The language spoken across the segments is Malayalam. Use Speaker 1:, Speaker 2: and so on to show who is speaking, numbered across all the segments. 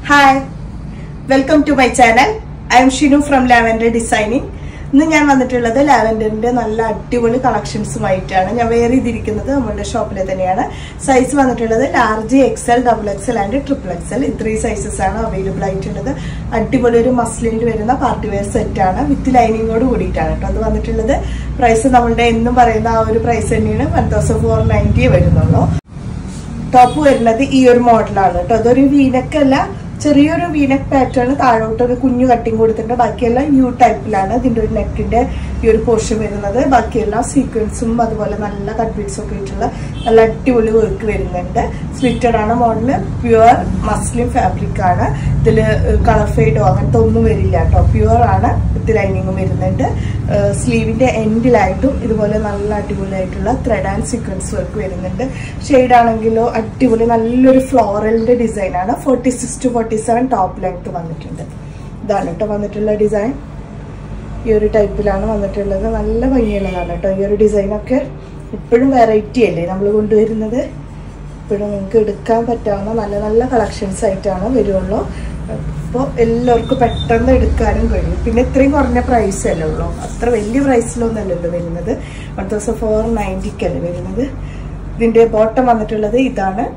Speaker 1: hi welcome to my channel I am Shinu from lavender designing ഇന്ന് ഞാൻ വന്നിട്ടുള്ളത് ലാവൻഡറിന്റെ നല്ല അടിപൊളി കളക്ഷൻസുമായിട്ടാണ് ഞാൻ വെയർ ചെയ്തിരിക്കുന്നത് നമ്മുടെ ഷോപ്പിലെ തന്നെയാണ് സൈസ് വന്നിട്ടുള്ളത് large XL double XL and triple XL ഇത്രയും സൈസസ് ആണ് അവൈലബിൾ ആയിട്ടുള്ളത് അടിപൊളി ഒരു മസ്ലിനിൽ വരുന്ന പാർട്ടി വെയർ സെറ്റ് ആണ് വിത്ത് ലൈനിങ്ങോട് കൂടിയിട്ടാണ് കേട്ടോ അത് വന്നിട്ടുള്ളത് പ്രൈസ് നമ്മളുടെ എന്നും പറയുന്ന ആ ഒരു പ്രൈസ് തന്നെയാണ് വൺ തൗസൻഡ് ഫോർ നയൻറ്റി വരുന്നുള്ളൂ ടോപ്പ് വരുന്നത് ഈ ഒരു മോഡലാണ് കേട്ടോ അതൊരു വീനക്ക് അല്ല ചെറിയൊരു വീനക്ക് പാറ്റേൺ താഴോട്ട് ഒരു കുഞ്ഞു കട്ടിങ് കൊടുത്തിട്ടുണ്ട് ബാക്കിയെല്ലാം യു ടൈപ്പിലാണ് ഇതിന്റെ ഒരു നെക്കിന്റെ ഈ ഒരു പോർഷൻ വരുന്നത് ബാക്കിയെല്ലാം സീക്വൻസും അതുപോലെ നല്ല കട്ട് ബീഡ്സും ഒക്കെ ആയിട്ടുള്ള നല്ല അടിപൊളി വർക്ക് വരുന്നുണ്ട് സ്ലിറ്റഡ് ആണ് മോഡല് പ്യുവർ മസ്ലിം ഫാബ്രിക് ആണ് ഇതിൽ കളർ ഫെയ്ഡോ അങ്ങനത്തെ ഒന്നും വരില്ല കേട്ടോ പ്യുവർ ആണ് വിത്ത് ലൈനിങ്ങും വരുന്നുണ്ട് സ്ലീവിന്റെ എൻഡിലായിട്ടും ഇതുപോലെ നല്ല അടിപൊളിയായിട്ടുള്ള ത്രെഡ് ആൻഡ് സീക്വൻസ് വർക്ക് വരുന്നുണ്ട് ഷെയ്ഡ് ആണെങ്കിലോ അടിപൊളി നല്ലൊരു ഫ്ലോറലിന്റെ ഡിസൈൻ ആണ് forty six to forty seven top length വന്നിട്ടുണ്ട് ഇതാണ് കേട്ടോ വന്നിട്ടുള്ള ഡിസൈൻ ഈ ഒരു ടൈപ്പിലാണ് വന്നിട്ടുള്ളത് നല്ല ഭംഗിയുള്ളതാണ് കേട്ടോ ഈ ഒരു ഡിസൈനൊക്കെ ഇപ്പോഴും വെറൈറ്റി അല്ലേ നമ്മൾ കൊണ്ടുവരുന്നത് ഇപ്പോഴും നിങ്ങൾക്ക് എടുക്കാൻ പറ്റാവുന്ന നല്ല നല്ല കളക്ഷൻസ് ആയിട്ടാണ് വരുള്ളൂ അപ്പോൾ എല്ലാവർക്കും പെട്ടെന്ന് എടുക്കാനും കഴിയും പിന്നെ ഇത്രയും കുറഞ്ഞ പ്രൈസ് അല്ലേ ഉള്ളൂ അത്ര വലിയ പ്രൈസിലൊന്നും അല്ലല്ലോ വരുന്നത് വൺ തൗസൻഡ് ഫോർ നയൻറ്റിക്കല്ലേ വരുന്നത് ഇതിൻ്റെ ബോട്ടം വന്നിട്ടുള്ളത് ഇതാണ്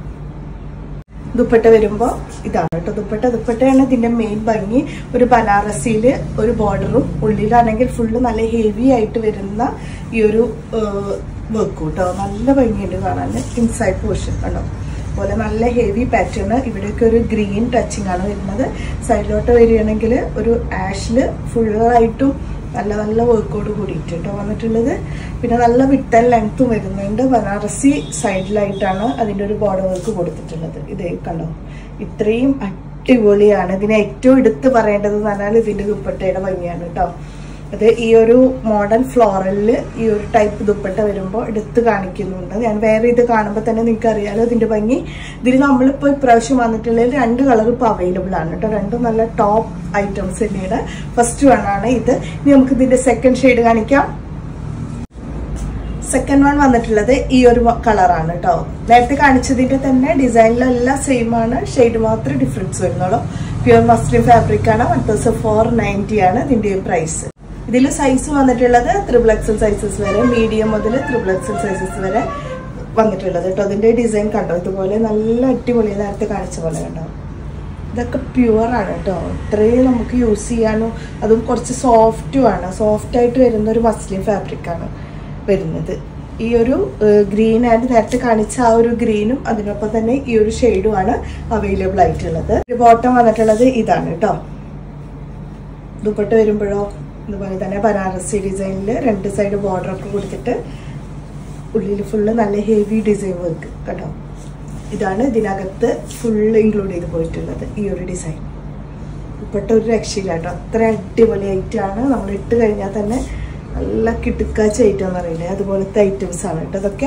Speaker 1: ദുപ്പട്ട വരുമ്പോൾ ഇതാണ് കേട്ടോ ദുപ്പട്ട ദുപ്പട്ടയാണ് ഇതിന്റെ മെയിൻ ഭംഗി ഒരു ബനാറസിയിൽ ഒരു ബോർഡറും ഉള്ളിലാണെങ്കിൽ ഫുള്ള് നല്ല ഹെവി ആയിട്ട് വരുന്ന ഈ ഒരു വർക്ക് കേട്ടോ നല്ല ഭംഗിയുണ്ട് കാണാൻ ഇൻസൈഡ് പോർഷൻ കണ്ടോ അതുപോലെ നല്ല ഹെവി പാറ്റേൺ ഇവിടെയൊക്കെ ഒരു ഗ്രീൻ ടച്ചിങ് ആണ് വരുന്നത് സൈഡിലോട്ട് വരികയാണെങ്കിൽ ഒരു ആഷില് ഫുള്ളായിട്ടും നല്ല നല്ല വർക്കോട് കൂടിയിട്ട് കേട്ടോ വന്നിട്ടുള്ളത് പിന്നെ നല്ല വിട്ടൽ ലെങ്ത്തും വരുന്നുണ്ട് ബനാറസി സൈഡിലായിട്ടാണ് അതിൻ്റെ ഒരു ബോർഡർ വർക്ക് കൊടുത്തിട്ടുള്ളത് ഇതേ കണ്ടോ ഇത്രയും അടിപൊളിയാണ് ഇതിനെ ഏറ്റവും എടുത്ത് പറയേണ്ടത് എന്ന് പറഞ്ഞാൽ ഇതിൻ്റെ ദുപ്പട്ടയുടെ ഭംഗിയാണ് കേട്ടോ അത് ഈ ഒരു മോഡൽ ഫ്ലോറലിൽ ഈ ഒരു ടൈപ്പ് ദുപ്പട്ട വരുമ്പോൾ എടുത്ത് കാണിക്കുന്നുണ്ട് ഞാൻ വേറെ ഇത് കാണുമ്പോൾ തന്നെ നിങ്ങൾക്ക് അറിയാലോ ഇതിന്റെ ഭംഗി ഇതിൽ നമ്മളിപ്പോൾ ഇപ്രാവശ്യം വന്നിട്ടുള്ളതിൽ രണ്ട് കളർ ഇപ്പോൾ അവൈലബിൾ ആണ് കേട്ടോ രണ്ടും നല്ല ടോപ്പ് ഐറ്റംസ് തന്നെയാണ് ഫസ്റ്റ് വൺ ആണ് ഇത് ഇനി നമുക്ക് ഇതിന്റെ സെക്കൻഡ് ഷെയ്ഡ് കാണിക്കാം സെക്കൻഡ് വൺ വന്നിട്ടുള്ളത് ഈ ഒരു കളറാണ് കേട്ടോ നേരത്തെ കാണിച്ചതിന്റെ തന്നെ ഡിസൈനിലെല്ലാം സെയിം ആണ് ഷെയ്ഡ് മാത്രമേ ഡിഫറൻസ് വരുന്നുള്ളൂ പ്യുവർ മസ്ലിം ഫാബ്രിക് ആണ് വൺ തൗസൻഡ് ഫോർ നയൻറ്റി ആണ് ഇതിന്റെ പ്രൈസ് ഇതിൽ സൈസ് വന്നിട്ടുള്ളത് ത്രിബിൾ എക്സൽ സൈസസ് വരെ മീഡിയം മുതൽ ത്രിബിൾ എക്സൽ സൈസസ് വരെ വന്നിട്ടുള്ളത് കേട്ടോ അതിന്റെ ഡിസൈൻ കണ്ടോ ഇതുപോലെ നല്ല അടിപൊളി നേരത്തെ കാണിച്ച പോലെ കണ്ടോ ഇതൊക്കെ പ്യുവർ ആണ് കേട്ടോ ഇത്രയും നമുക്ക് യൂസ് ചെയ്യാനും അതും കുറച്ച് സോഫ്റ്റും ആണ് സോഫ്റ്റ് ആയിട്ട് വരുന്ന ഒരു മസ്ലിം ഫാബ്രിക് ആണ് വരുന്നത് ഈ ഒരു ഗ്രീൻ ആൻഡ് നേരത്തെ കാണിച്ച ആ ഒരു ഗ്രീനും അതിനൊപ്പം തന്നെ ഈ ഒരു ഷെയ്ഡും ആണ് അവൈലബിൾ ആയിട്ടുള്ളത് ബോട്ടം വന്നിട്ടുള്ളത് ഇതാണ് കേട്ടോ ദുപ്പട്ട വരുമ്പോഴോ അതുപോലെ തന്നെ ബനാറസി ഡിസൈനിൽ രണ്ട് സൈഡ് ബോർഡർ ഒക്കെ കൊടുത്തിട്ട് ഉള്ളിൽ ഫുള്ള് നല്ല ഹെവി ഡിസൈൻ വർക്ക് കേട്ടോ ഇതാണ് ഇതിനകത്ത് ഫുള്ള് ഇൻക്ലൂഡ് ചെയ്ത് പോയിട്ടുള്ളത് ഈ ഒരു ഡിസൈൻ ഇപ്പോഴത്തെ ഒരു രക്ഷയില്ല കേട്ടോ അത്ര അടിപൊളിയായിട്ടാണ് നമ്മൾ ഇട്ട് കഴിഞ്ഞാൽ തന്നെ നല്ല കിടുക്കാച്ച ഐറ്റം എന്ന് അറിയില്ലേ അതുപോലത്തെ ഐറ്റംസ് ആണ് കേട്ടോ അതൊക്കെ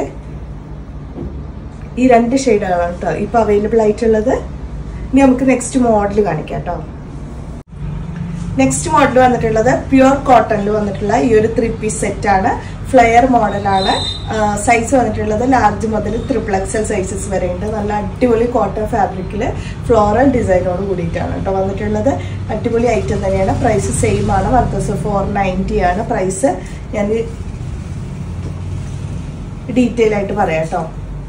Speaker 1: ഈ രണ്ട് ഷെയ്ഡുകളാണ് കേട്ടോ ഇപ്പൊ അവൈലബിൾ ആയിട്ടുള്ളത് ഇനി നമുക്ക് നെക്സ്റ്റ് മോഡൽ കാണിക്കാം കേട്ടോ നെക്സ്റ്റ് മോഡൽ വന്നിട്ടുള്ളത് പ്യുവർ കോട്ടണിൽ വന്നിട്ടുള്ള ഈ ഒരു ത്രീ പീസ് സെറ്റ് ആണ് ഫ്ലെയർ മോഡലാണ് സൈസ് വന്നിട്ടുള്ളത് ലാർജ് മുതൽ ട്രിപ്പിൾ എക്സൽ സൈസസ് വരെ ഉണ്ട് നല്ല അടിപൊളി കോട്ടൺ ഫാബ്രിക്കിൽ ഫ്ലോറൽ ഡിസൈനോട് കൂടിയിട്ടാണ് കേട്ടോ വന്നിട്ടുള്ളത് അടിപൊളി ഐറ്റം തന്നെയാണ് പ്രൈസ് സെയിം ആണ് വൺ തൗസൻഡ് ഫോർ നയൻറ്റി ആണ് പ്രൈസ് ഞാൻ ഡീറ്റെയിൽ ആയിട്ട് പറയാം കേട്ടോ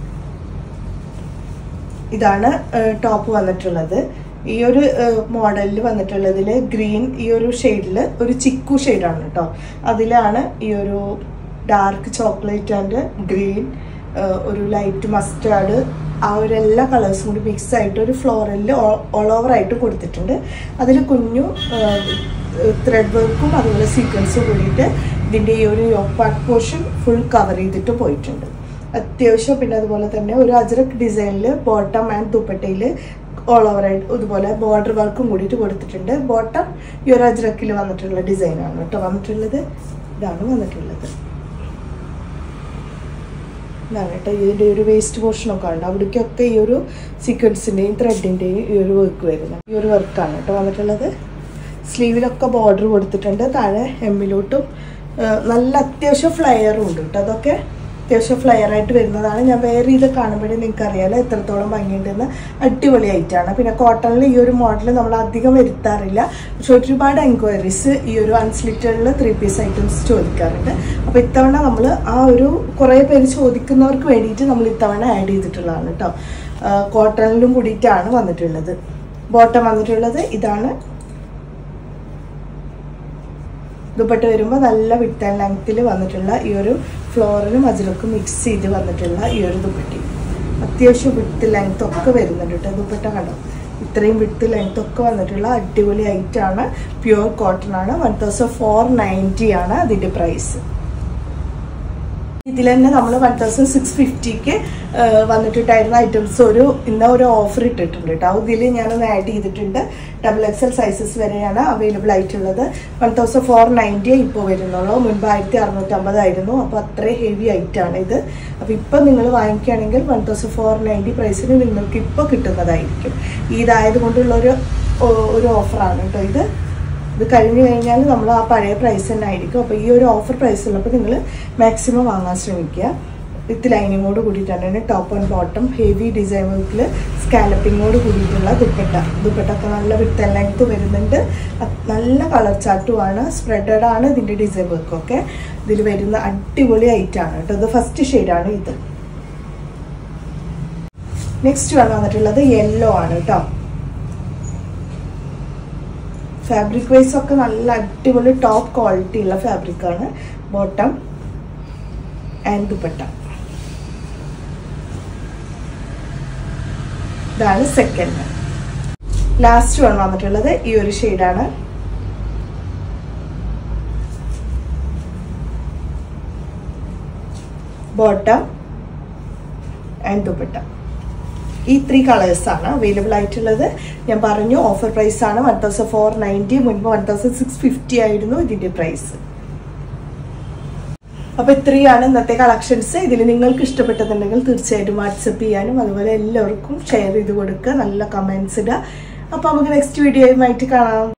Speaker 1: ഇതാണ് ടോപ്പ് വന്നിട്ടുള്ളത് ഈ ഒരു മോഡലിൽ വന്നിട്ടുള്ളതിൽ ഗ്രീൻ ഈ ഒരു ഷെയ്ഡിൽ ഒരു ചിക്കു ഷെയ്ഡാണ് കേട്ടോ അതിലാണ് ഈ ഒരു ഡാർക്ക് ചോക്ലേറ്റ് ആൻഡ് ഗ്രീൻ ഒരു ലൈറ്റ് മസ്റ്റാർഡ് ആ ഒരു എല്ലാ കളേഴ്സും കൂടി മിക്സ് ആയിട്ട് ഒരു ഫ്ലോറലിൽ ഓൾ ഓവർ ആയിട്ട് കൊടുത്തിട്ടുണ്ട് അതിൽ കുഞ്ഞു ത്രെഡ് വർക്കും അതുപോലെ സീക്വൻസും കൂടിയിട്ട് ഇതിൻ്റെ ഈ ഒരു പാർട്ട് പോർഷൻ ഫുൾ കവർ ചെയ്തിട്ട് പോയിട്ടുണ്ട് അത്യാവശ്യം പിന്നെ അതുപോലെ തന്നെ ഒരു അജ്രക് ഡിസൈനിൽ ബോട്ടം ആൻഡ് ദുപ്പട്ടയിൽ ഓൾ ഓവർ ആയിട്ട് ഇതുപോലെ ബോർഡർ വർക്കും കൂടിയിട്ട് കൊടുത്തിട്ടുണ്ട് ബോട്ടം ഈ ഒരു അജ്രക്കിൽ വന്നിട്ടുള്ള ഡിസൈനാണ് കേട്ടോ വന്നിട്ടുള്ളത് ഇതാണ് വന്നിട്ടുള്ളത് ഇതാണ് കേട്ടോ ഇതിൻ്റെ ഒരു വേസ്റ്റ് പോർഷനൊക്കെ ഉണ്ട് അവിടേക്കൊക്കെ ഈ ഒരു സീക്വൻസിൻ്റെയും ത്രെഡിൻ്റെയും ഈ ഒരു വർക്ക് വരുന്നത് ഈ ഒരു വർക്കാണ് കേട്ടോ വന്നിട്ടുള്ളത് സ്ലീവിലൊക്കെ ബോർഡർ കൊടുത്തിട്ടുണ്ട് താഴെ എമ്മിലോട്ടും നല്ല അത്യാവശ്യം ഫ്ലയറും ഉണ്ട് കേട്ടോ അതൊക്കെ അത്യാവശ്യം ഫ്ലെയർ ആയിട്ട് വരുന്നതാണ് ഞാൻ വേറെ ഇത് കാണുമ്പോഴേ നിങ്ങൾക്ക് അറിയാലോ എത്രത്തോളം ഭംഗിയുണ്ടെന്ന് അടിപൊളി ആയിട്ടാണ് പിന്നെ കോട്ടണിൽ ഈ ഒരു മോഡൽ നമ്മൾ അധികം വരുത്താറില്ല പക്ഷെ ഒരുപാട് എൻക്വയറീസ് ഈ ഒരു അൺസ്ലിറ്റഡിൽ ത്രീ പീസ് ഐറ്റംസ് ചോദിക്കാറുണ്ട് അപ്പോൾ ഇത്തവണ നമ്മൾ ആ ഒരു കുറേ പേര് ചോദിക്കുന്നവർക്ക് വേണ്ടിയിട്ട് നമ്മൾ ഇത്തവണ ആഡ് ചെയ്തിട്ടുള്ളതാണ് കേട്ടോ കോട്ടണിലും കൂടിയിട്ടാണ് വന്നിട്ടുള്ളത് ബോട്ടം വന്നിട്ടുള്ളത് ഇതാണ് ദുപ്പട്ട വരുമ്പോൾ നല്ല വിട്ട് ആൻഡ് ലെങ്ത്തിൽ വന്നിട്ടുള്ള ഈ ഒരു ഫ്ലോറിനും അജിലക്കും മിക്സ് ചെയ്ത് വന്നിട്ടുള്ള ഈ ഒരു ദുപ്പട്ടി അത്യാവശ്യം വിട്ട് ലെങ്ത് ഒക്കെ വരുന്നുണ്ട് കേട്ടോ ദുപ്പട്ട കണ്ടോ ഇത്രയും വിട്ട് ലെങ്ത് ഒക്കെ വന്നിട്ടുള്ള അടിപൊളി ഐറ്റാണ് പ്യുവർ കോട്ടൺ ആണ് വൺ തൗസൻഡ് ഫോർ നയൻറ്റി ആണ് അതിൻ്റെ പ്രൈസ് ഇതിൽ തന്നെ നമ്മൾ വൺ തൗസൻഡ് സിക്സ് ഫിഫ്റ്റിക്ക് വന്നിട്ടുണ്ടായിരുന്ന ഐറ്റംസ് ഒരു ഇന്ന ഒരു ഓഫർ ഇട്ടിട്ടുണ്ട് കേട്ടോ ഇതിൽ ഞാനൊന്ന് ആഡ് ചെയ്തിട്ടുണ്ട് ഡബിൾ എക്സൽ സൈസസ് വരെയാണ് അവൈലബിൾ ആയിട്ടുള്ളത് വൺ തൗസൻഡ് ഫോർ നയൻറ്റിയേ ഇപ്പോൾ വരുന്നുള്ളൂ മുൻപ് ആയിരത്തി അറുന്നൂറ്റമ്പതായിരുന്നു അപ്പോൾ അത്രയും ഹെവി ഐറ്റാണ് ഇത് അപ്പോൾ ഇപ്പം നിങ്ങൾ വാങ്ങിക്കുകയാണെങ്കിൽ വൺ തൗസൻഡ് ഫോർ നയൻറ്റി പ്രൈസിന് നിങ്ങൾക്ക് ഇപ്പോൾ കിട്ടുന്നതായിരിക്കും ഇതായത് കൊണ്ടുള്ള ഒരു ഒരു ഓഫറാണ് കേട്ടോ ഇത് ഇത് കഴിഞ്ഞ് കഴിഞ്ഞാൽ നമ്മൾ ആ പഴയ പ്രൈസ് തന്നെ ആയിരിക്കും അപ്പോൾ ഈ ഒരു ഓഫർ പ്രൈസ് ഉള്ളപ്പോൾ നിങ്ങൾ മാക്സിമം വാങ്ങാൻ ശ്രമിക്കുക വിത്ത് ലൈനിങ്ങോട് കൂടിയിട്ടാണ് top and bottom heavy design വർക്കിൽ സ്കാലപ്പിങ്ങോട് കൂടിയിട്ടുള്ള ദുപ്പട്ട ദുപ്പട്ട ഒക്കെ നല്ല വിത്ത് ലെങ്ത് വരുന്നുണ്ട് നല്ല കളർ ചാട്ടുമാണ് സ്പ്രെഡഡ് ആണ് ഇതിൻ്റെ ഡിസൈൻ വർക്കൊക്കെ ഇതിൽ വരുന്ന അടിപൊളി ഐറ്റാണ് കേട്ടോ ഇത് ഫസ്റ്റ് ഷെയ്ഡാണ് ഇത് നെക്സ്റ്റ് വൺ വന്നിട്ടുള്ളത് യെല്ലോ ആണ് കേട്ടോ ഫാബ്രിക് വൈസ് ഒക്കെ നല്ല അടിപൊളി ടോപ്പ് ക്വാളിറ്റി ഉള്ള ഫാബ്രിക് ആണ് ബോട്ടം ആൻഡ് ദുപ്പട്ട ഇതാണ് സെക്കൻഡ് ലാസ്റ്റ് വൺ വന്നിട്ടുള്ളത് ഈ ഒരു ഷെയ്ഡാണ് ബോട്ടം ആൻഡ് ദുപ്പട്ട ഈ ത്രീ കളേഴ്സാണ് അവൈലബിൾ ആയിട്ടുള്ളത് ഞാൻ പറഞ്ഞു ഓഫർ പ്രൈസ് ആണ് വൺ തൗസൻഡ് ഫോർ നയൻറ്റി മുൻപ് വൺ തൗസൻഡ് സിക്സ് ഫിഫ്റ്റി ആയിരുന്നു ഇതിൻ്റെ പ്രൈസ് അപ്പോൾ ഇത്രയാണ് ഇന്നത്തെ കളക്ഷൻസ് ഇതിൽ നിങ്ങൾക്ക് ഇഷ്ടപ്പെട്ടതുണ്ടെങ്കിൽ തീർച്ചയായിട്ടും വാട്സപ്പ് ചെയ്യാനും അതുപോലെ എല്ലാവർക്കും ഷെയർ ചെയ്ത് കൊടുക്കുക നല്ല കമൻസ് ഇടുക അപ്പോൾ നമുക്ക് നെക്സ്റ്റ് വീഡിയോയുമായിട്ട് കാണാം